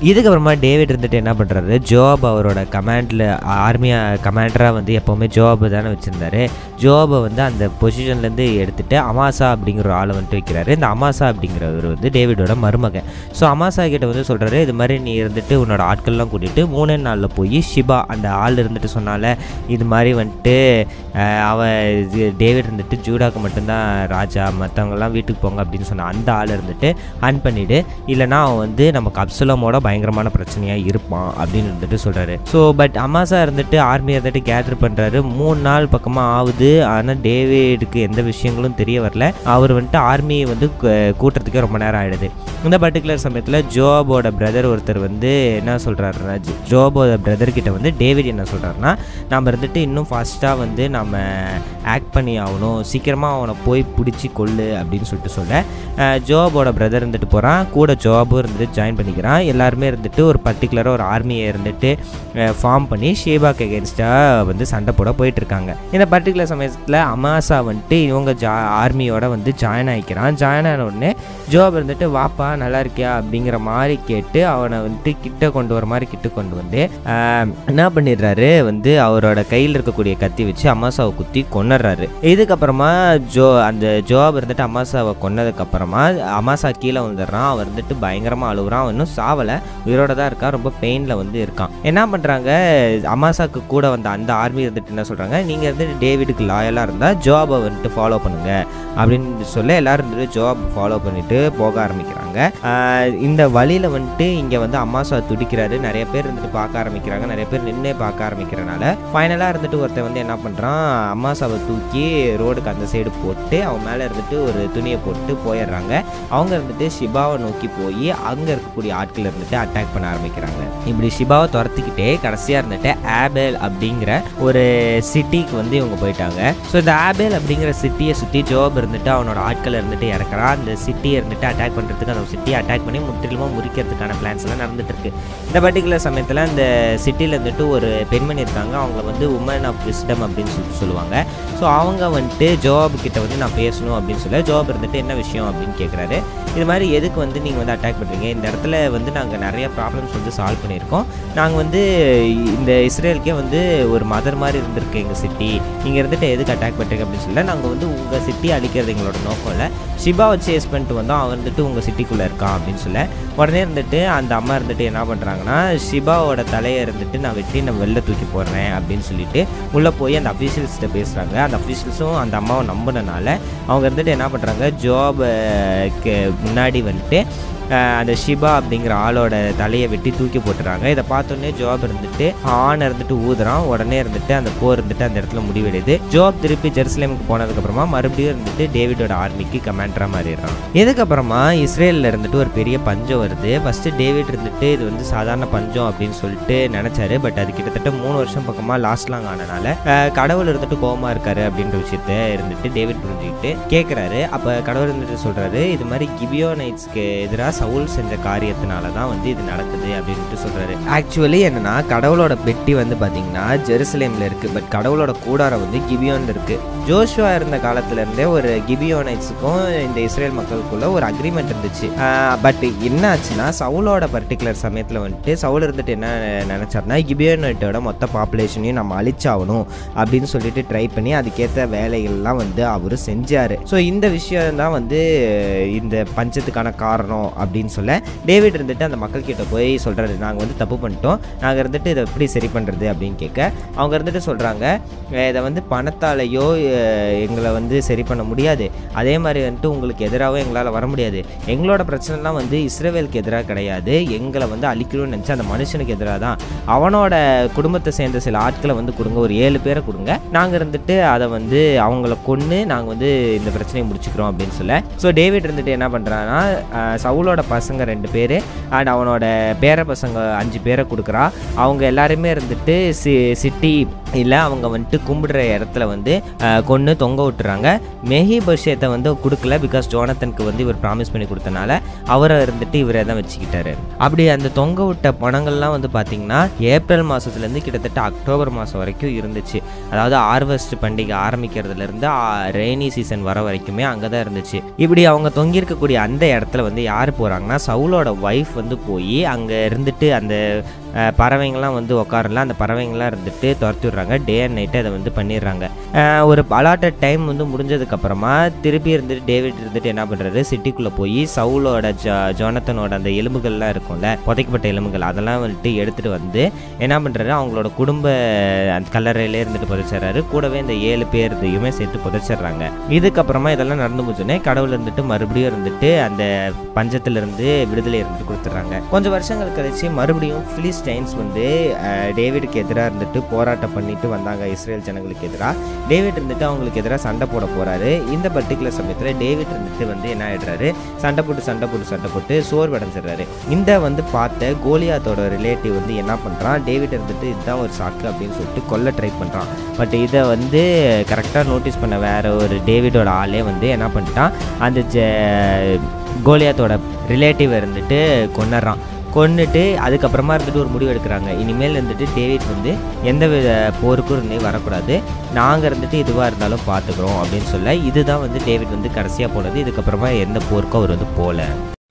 இதுக்கப்புறமா டேவிட் இருந்துட்டு என்ன பண்ணுறாரு ஜோப் அவரோட கமாண்டில் ஆர்மியா கமாண்டராக வந்து எப்போவுமே ஜோபை தானே வச்சுருந்தாரு ஜோபை வந்து அந்த பொசிஷன்லேருந்து எடுத்துட்டு அமாசா அப்படிங்கிற ஒரு ஆளை வந்துட்டு வைக்கிறாரு இந்த அமாசா அப்படிங்கிறவர் வந்து டேவிடோட மருமகன் ஸோ அமாசா கிட்ட வந்து சொல்கிறாரு இது மாதிரி நீ இருந்துட்டு உன்னோட ஆட்கள்லாம் கூட்டிகிட்டு மூணே நாளில் போய் ஷிபா அந்த ஆள் இருந்துட்டு சொன்னால இது மாதிரி வந்துட்டு அஹ், அவன் இது டேவிட் இருந்துட்டு ஜூடாக்கு மட்டும்தான் ராஜா மற்றவங்கெல்லாம் வீட்டுக்கு போங்க அப்படின்னு சொன்ன அந்த ஆள் இருந்துட்டு ஹன் பண்ணிவிடு இல்லைனா அவன் வந்து நமக்கு அப்சலமோட பயங்கரமான பிரச்சனையாக இருப்பான் அப்படின்னு இருந்துட்டு சொல்கிறாரு ஸோ பட் அமாசா இருந்துட்டு ஆர்மி இருந்துட்டு கேதர் பண்ணுறாரு மூணு நாள் பக்கமாக ஆகுது ஆனால் டேவிடுக்கு எந்த விஷயங்களும் தெரிய வரல அவர் வந்துட்டு ஆர்மியை வந்து கு- கூட்டுறதுக்கே ரொம்ப நேரம் ஆகிடுது இந்த பர்டிகுலர் சமயத்தில் ஜோபோட பிரதர் ஒருத்தர் வந்து என்ன சொல்கிறாருன்னா ஜோபோட பிரதர் கிட்ட வந்து டேவிட் என்ன சொல்கிறாருன்னா நம்ம இருந்துட்டு இன்னும் ஃபாஸ்ட்டாக வந்து நம்ம ஆக்ட் பண்ணி ஆகணும் சீக்கிரமாக அவனை போய் பிடிச்சி கொள்ளு அப்படின்னு சொல்லிட்டு சொல்ல அஹ், ஜோபோட பிரதர் இருந்துட்டு போகிறான் கூட ஜோபும் இருந்துட்டு ஜாயின் பண்ணிக்கிறான் எல்லாருமே இருந்துட்டு ஒரு பர்டிகுலராக ஒரு ஆர்மியை இருந்துட்டு ஃபார்ம் பண்ணி ஷேபாக்கு எகென்ஸ்டாக வந்து சண்டை போட போயிட்டு இருக்காங்க இந்த பர்டிகுலர் சமயத்தில் அமாசா வந்துட்டு இவங்க ஜா ஆர்மியோட வந்து ஜாயின் ஆகிக்கிறான் ஜாயின் ஆன உடனே ஜோப் இருந்துட்டு வாப்பா நல்லா இருக்கியா அப்படிங்கிற மாதிரி கேட்டு அவனை வந்துட்டு கிட்ட கொண்டு வர மாதிரி கிட்ட கொண்டு வந்து ஆஹ், என்ன பண்ணிடுறாரு வந்து அவரோட கையில் இருக்கக்கூடிய கத்தி வச்சு அமாசாவை குத்தி கொன்னுடுறாரு இதுக்கப்புறமா ஜோ அந்த ஜோப் இருந்துட்டு அமாசாவை கொன்னதுக்கப்புறமா அமாசா கீழே வந்துடுறான் அவன் இருந்துட்டு பயங்கரமாக அழுகுறான் அவன் இன்னும் சாவலை உயிரோட தான் இருக்கான் ரொம்ப பெயினில் வந்து இருக்கான் என்ன பண்ணுறாங்க அமாசாக்கு கூட வந்த அந்த ஆர்மி இருந்துட்டு என்ன சொல்கிறாங்க நீங்கள் இருந்துட்டு டேவிடுக்கு லாயலாக இருந்தால் ஜோபை வந்துட்டு ஃபாலோ பண்ணுங்க அப்படின்னு சொல்ல எல்லாரும் இருந்துட்டு ஜோப் ஃபாலோ பண்ணிட்டு போக ஆரம்பிக்கிறாங்க ஆஹ் இந்த வழியில் வந்துட்டு இங்கே வந்து அமாசா துடிக்கிறாரு நிறைய பேர் இருந்துட்டு பார்க்க ஆரம்பிக்கிறாங்க நிறைய பேர் நின்னே பார்க்க ஆரம்பிக்கிறனால ஃபைனலாக இருந்துட்டு ஒருத்தன் வந்து என்ன பண்ணுறான் அமாசாவை தூக்கி ரோடுக்கு அந்த சைடு போட்டு அவன் மேலே இருந்துட்டு ஒரு துணியை போட்டு போயிடுறாங்க அவங்க இருந்துட்டு ஷிபாவை நோக்கி போய் அங்கே இருக்கக்கூடிய ஆட்கள் இருந்துட்டு அட்டாக் பண்ண ஆரம்பிக்கிறாங்க இப்படி ஷிபாவை துரத்திக்கிட்டே கடைசியாக இருந்துட்டு ஆபேல் அப்படிங்கிற ஒரு சிட்டிக்கு வந்து இவங்க போயிட்டாங்க ஸோ இந்த ஆபேல் அப்படிங்கிற சிட்டியை சுற்றி ஜோப் இருந்துட்டு அவனோட ஆட்கள் இருந்துட்டு இறக்குறான் அந்த சிட்டியை இருந்துட்டு அட்டாக் பண்ணுறதுக்கு அந்த சிட்டியை அட்டாக் பண்ணி முற்றிலுமாக முறிக்கிறதுக்கான பிளான்ஸ் எல்லாம் நடந்துட்டு இருக்கு இந்த பர்டிகுலர் சமயத்தில் அந்த சிட்டியில் இருந்துட்டு ஒரு பெண்மணி இருக்காங்க அவங்கள வந்து உமன் ஆஃப் விஸ்டம் அப்படின்னு சொல்லிட்டு சொல்லுவாங்க ஸோ அவங்க வந்துட்டு ஜோப் கிட்ட வந்து நான் பேசணும் அப்படின்னு சொல்ல ஜோப் இருந்துட்டு என்ன விஷயம் அப்படின்னு கேட்குறாரு இது மாதிரி எதுக்கு வந்து நீங்கள் வந்து அட்டாக் பண்ணுறீங்க இந்த இடத்துல வந்து நாங்கள் நிறைய ப்ராப்ளம்ஸ் வந்து சால்வ் பண்ணியிருக்கோம் நாங்கள் வந்து இந்த இஸ்ரேலுக்கே வந்து ஒரு மதர் மாதிரி இருந்திருக்கு எங்கள் சிட்டி இங்கே இருந்துட்டு எதுக்கு அட்டாக் பண்ணுறீங்க அப்படின்னு சொல்ல நாங்கள் வந்து உங்கள் சிட்டி அழிக்கிறது எங்களோட நோக்கம் இல்லை ஷிபாவை சேஸ் பண்ணிட்டு வந்தோம் அவன் வந்துட்டு உங்கள் சிட்டிக்குள்ளே இருக்கான் அப்படின்னு சொல்ல உடனே இருந்துட்டு அந்த அம்மா இருந்துட்டு என்ன பண்ணுறாங்கன்னா ஷிபாவோட தலையை இருந்துட்டு நான் வெட்டி நான் வெளில தூக்கி போடுறேன் அப்படின்னு சொல்லிட்டு உள்ளே போய் அந்த அஃபீஷியல்ஸ்கிட்ட பேசுகிறாங்க அந்த அஃபீஷியல்ஸும் அந்த அம்மாவை நம்பினனால அவங்க இருந்துட்டு என்ன பண்ணுறாங்க ஜாபுக்கு முன்னாடி வந்துட்டு அஹ், அந்த ஷிபா அப்படிங்கிற ஆளோட தலையை வெட்டி தூக்கி போட்டுறாங்க இதை பார்த்தோன்னே ஜாப் இருந்துட்டு ஆண் இருந்துட்டு ஊதுறான் உடனே இருந்துட்டு அந்த போர் இருந்துட்டு அந்த இடத்துல முடிவடையுது ஜோப் திருப்பி ஜெருசலேமுக்கு போனதுக்கப்புறமா மறுபடியும் இருந்துட்டு டேவிடோட ஆர்மிக்கு கமாண்டராக மாறிடுறான் இதுக்கப்புறமா இஸ்ரேலில் இருந்துட்டு ஒரு பெரிய பஞ்சம் வருது ஃபஸ்ட்டு டேவிட் இருந்துட்டு இது வந்து சாதாரண பஞ்சம் அப்படின்னு சொல்லிட்டு நினச்சாரு பட் அது கிட்டத்தட்ட மூணு வருஷம் பக்கமாக லாஸ்ட் லாங் ஆனனால அஹ், கடவுள் இருந்துட்டு கோவமா இருக்காரு அப்படின்ற விஷயத்த இருந்துட்டு டேவிட் புரிஞ்சுக்கிட்டு கேட்குறாரு அப்போ கடவுள் இருந்துட்டு சொல்கிறாரு இது மாதிரி கிபியோ நைட்ஸ்க்கு எதிராக சவுல் செஞ்ச காரியத்தினால தான் வந்து இது நடக்குது அப்படின்ட்டு சொல்கிறாரு ஆக்சுவலி என்னன்னா கடவுளோட பெட்டி வந்து பார்த்தீங்கன்னா ஜெருசலேமில் இருக்குது பட் கடவுளோட கூடாரம் வந்து கிபியோனில் இருக்குது ஜோஷுவா இருந்த காலத்துல இருந்தே ஒரு கிபியோனைட்ஸுக்கும் இந்த இஸ்ரேல் மக்களுக்குள்ள ஒரு அக்ரிமெண்ட் இருந்துச்சு பட் என்ன ஆச்சுன்னா சவுலோட பர்டிகுலர் சமயத்தில் வந்துட்டு சவுல் இருந்துட்டு என்ன நினச்சாருன்னா கிபியோனைட்டோட மொத்த பாப்புலேஷனையும் நம்ம அழிச்சாகணும் அப்படின்னு சொல்லிட்டு ட்ரை பண்ணி அதுக்கேற்ற வேலைகள்லாம் வந்து அவர் செஞ்சார் ஸோ இந்த விஷயம் தான் வந்து இந்த பஞ்சத்துக்கான காரணம் அப்படின்னு சொல்ல டேவிட் இருந்துட்டு அந்த மக்கள்கிட்ட போய் சொல்கிறாரு நாங்கள் வந்து தப்பு பண்ணிட்டோம் நாங்கள் இருந்துட்டு இதை எப்படி சரி பண்ணுறது அப்படின்னு கேட்க அவங்க இருந்துட்டு சொல்கிறாங்க இதை வந்து பணத்தாலேயோ அஹ், எங்களை வந்து சரி பண்ண முடியாது அதே மாதிரி வந்துட்டு உங்களுக்கு எதிராகவும் எங்களால் வர முடியாது எங்களோட பிரச்சனைலாம் வந்து இஸ்ரேவேலுக்கு எதிராக கிடையாது எங்களை வந்து அழிக்கணும்னு நினச்சா அந்த மனுஷனுக்கு எதிராக தான் அவனோட குடும்பத்தை சேர்ந்த சில ஆட்களை வந்து கொடுங்க ஒரு ஏழு பேரை கொடுங்க நாங்கள் இருந்துட்டு அதை வந்து அவங்கள கொன்று நாங்கள் வந்து இந்த பிரச்சனையை முடிச்சுக்கிறோம் அப்படின்னு சொல்ல ஸோ டேவிட் இருந்துட்டு என்ன பண்ணுறான்னா சவுலோட பசங்க ரெண்டு பேர் அண்ட் அவனோட பேர பசங்க அஞ்சு பேரை கொடுக்குறா அவங்க எல்லாருமே இருந்துட்டு சி சிட்டி இல்லை அவங்க வந்துட்டு கும்பிடுற இடத்துல வந்து கொன்று தொங்க விட்டுறாங்க மெஹி பஷேத்தை வந்து கொடுக்கல பிகாஸ் ஜோனத்தனுக்கு வந்து இவர் ப்ராமிஸ் பண்ணி கொடுத்தனால அவரை இருந்துட்டு இவரே தான் வச்சுக்கிட்டாரு அப்படி அந்த தொங்க விட்ட பணங்கள்லாம் வந்து பார்த்திங்கன்னா ஏப்ரல் மாதத்துலேருந்து கிட்டத்தட்ட அக்டோபர் மாதம் வரைக்கும் இருந்துச்சு அதாவது ஹார்வெஸ்ட் பண்டிகை ஆரம்பிக்கிறதுலேருந்து ரெய்னி சீசன் வர வரைக்குமே அங்கே தான் இருந்துச்சு இப்படி அவங்க தொங்கியிருக்கக்கூடிய அந்த இடத்துல வந்து யார் போகிறாங்கன்னா சவுலோட ஒய்ஃப் வந்து போய் அங்கே இருந்துட்டு அந்த அஹ், பறவைங்கள்லாம் வந்து உட்காரல அந்த பறவைங்கள்லாம் இருந்துட்டு துரத்தி விட்றாங்க டே அண்ட் நைட்டு அதை வந்து பண்ணிடுறாங்க அஹ், ஒரு அலாட்டட் டைம் வந்து முடிஞ்சதுக்கப்புறமா திருப்பி இருந்துட்டு டேவிட் இருந்துட்டு என்ன பண்ணுறாரு சிட்டிக்குள்ளே போய் சவுலோட ஜ ஜோனத்தனோட அந்த எலும்புகள்லாம் இருக்கும்ல புதைக்கப்பட்ட எலும்புகள் அதெல்லாம் வந்துட்டு எடுத்துகிட்டு வந்து என்ன பண்ணுறாரு அவங்களோட குடும்ப அந்த கல்லறையிலே இருந்துட்டு புதைச்சிடுறாரு கூடவே இந்த ஏழு பேர்த்தையுமே சேர்த்து புதைச்சிடுறாங்க இதுக்கப்புறமா இதெல்லாம் நடந்து முடிச்சோடனே கடவுள் இருந்துட்டு மறுபடியும் இருந்துட்டு அந்த பஞ்சத்திலிருந்து விடுதலை இருந்துட்டு கொடுத்துட்றாங்க கொஞ்சம் வருஷங்கள் கழிச்சு மறுபடியும் பிலிஸ்டைன்ஸ் வந்து அஹ், டேவிடுக்கு எதிராக இருந்துட்டு போராட்டம் பண்ணிட்டு வந்தாங்க இஸ்ரேல் ஜனங்களுக்கு எதிராக டேவிட் இருந்துட்டு அவங்களுக்கு எதிராக சண்டை போட போறாரு இந்த பர்டிகுலர் சமயத்தில் டேவிட் இருந்துட்டு வந்து என்ன ஆயிடுறாரு சண்டை போட்டு சண்டை போட்டு சண்டை போட்டு சோர்வடைஞ்சிடுறாரு இந்த வந்து பார்த்த கோலியாத்தோட ரிலேட்டிவ் வந்து என்ன பண்ணுறான் டேவிட் இருந்துட்டு இதுதான் ஒரு சாக்கு அப்படின்னு சொல்லிட்டு கொல்ல ட்ரை பண்ணுறான் பட் இதை வந்து கரெக்டாக நோட்டீஸ் பண்ண வேற ஒரு டேவிடோட ஆளே வந்து என்ன பண்ணிட்டான் அந்த ஜ- கோலியாத்தோட ரிலேட்டிவ் இருந்துட்டு கொண்டுறான் கொன்னுட்டு அதுக்கப்புறமா இருந்துட்டு ஒரு முடிவு எடுக்கிறாங்க இனிமேல் இருந்துட்டு டேவிட் வந்து எந்த வித போருக்கும் இருந்தே வரக்கூடாது நாங்கள் இருந்துட்டு இதுவாக இருந்தாலும் பார்த்துக்குறோம் அப்படின்னு சொல்ல இதுதான் வந்து டேவிட் வந்து கடைசியாக போனது இதுக்கப்புறமா எந்த போருக்கும் அவர் வந்து போகல